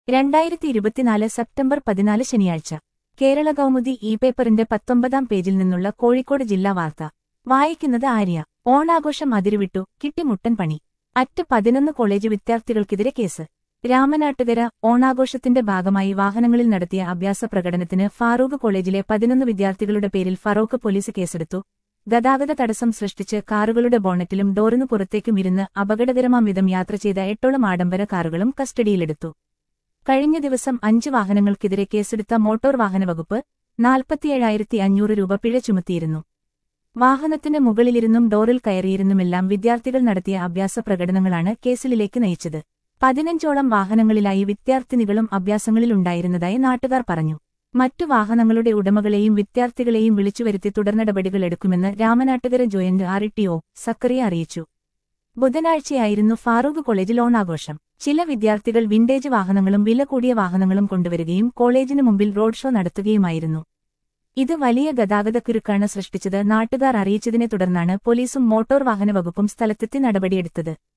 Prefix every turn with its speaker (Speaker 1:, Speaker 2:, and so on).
Speaker 1: രണ്ടായിരത്തി ഇരുപത്തിനാല് സെപ്റ്റംബർ പതിനാല് ശനിയാഴ്ച കേരള കൗമുദി ഇ പേപ്പറിന്റെ പത്തൊമ്പതാം പേജിൽ നിന്നുള്ള കോഴിക്കോട് ജില്ലാ വാർത്ത വായിക്കുന്നത് ആര്യ ഓണാഘോഷം അതിരുവിട്ടു കിട്ടിമുട്ടൻ പണി അറ്റ് പതിനൊന്ന് കോളേജ് വിദ്യാർത്ഥികൾക്കെതിരെ കേസ് രാമനാട്ടുകര ഓണാഘോഷത്തിന്റെ ഭാഗമായി വാഹനങ്ങളിൽ നടത്തിയ അഭ്യാസ പ്രകടനത്തിന് ഫാറൂഖ് കോളേജിലെ പതിനൊന്ന് വിദ്യാർത്ഥികളുടെ പേരിൽ ഫറോക്ക് പോലീസ് കേസെടുത്തു ഗതാഗത തടസ്സം സൃഷ്ടിച്ച് കാറുകളുടെ ബോണറ്റിലും ഡോറിനു പുറത്തേക്കും ഇരുന്ന് അപകടകരമാം വിധം യാത്ര ചെയ്ത എട്ടോളം ആഡംബര കാറുകളും കസ്റ്റഡിയിലെടുത്തു കഴിഞ്ഞ ദിവസം അഞ്ച് വാഹനങ്ങൾക്കെതിരെ കേസെടുത്ത മോട്ടോർ വാഹന വകുപ്പ് നാൽപ്പത്തിയേഴായിരത്തി അഞ്ഞൂറ് രൂപ പിഴ ചുമത്തിയിരുന്നു വാഹനത്തിന് മുകളിലിരുന്നും ഡോറിൽ കയറിയിരുന്നുമെല്ലാം വിദ്യാർത്ഥികൾ നടത്തിയ അഭ്യാസ പ്രകടനങ്ങളാണ് കേസിലേക്ക് നയിച്ചത് പതിനഞ്ചോളം വാഹനങ്ങളിലായി വിദ്യാർത്ഥിനികളും അഭ്യാസങ്ങളിലുണ്ടായിരുന്നതായി നാട്ടുകാർ പറഞ്ഞു മറ്റു വാഹനങ്ങളുടെ ഉടമകളെയും വിദ്യാർത്ഥികളെയും വിളിച്ചുവരുത്തി തുടർനടപടികൾ എടുക്കുമെന്ന് Ramanattukara joint R T O Zakariya അറിയിച്ചു ബുധനാഴ്ചയായിരുന്നു ഫാറൂഖ് കോളേജിൽ ഓണാഘോഷം ചില വിദ്യാർത്ഥികൾ വിന്റേജ് വാഹനങ്ങളും വില കൂടിയ വാഹനങ്ങളും കൊണ്ടുവരികയും കോളേജിന് മുമ്പിൽ റോഡ് ഷോ നടത്തുകയുമായിരുന്നു ഇത് വലിയ ഗതാഗതക്കുരുക്കാണ് സൃഷ്ടിച്ചത് നാട്ടുകാർ അറിയിച്ചതിനെ തുടർന്നാണ് പോലീസും മോട്ടോർ വാഹന വകുപ്പും സ്ഥലത്തെത്തി നടപടിയെടുത്തത്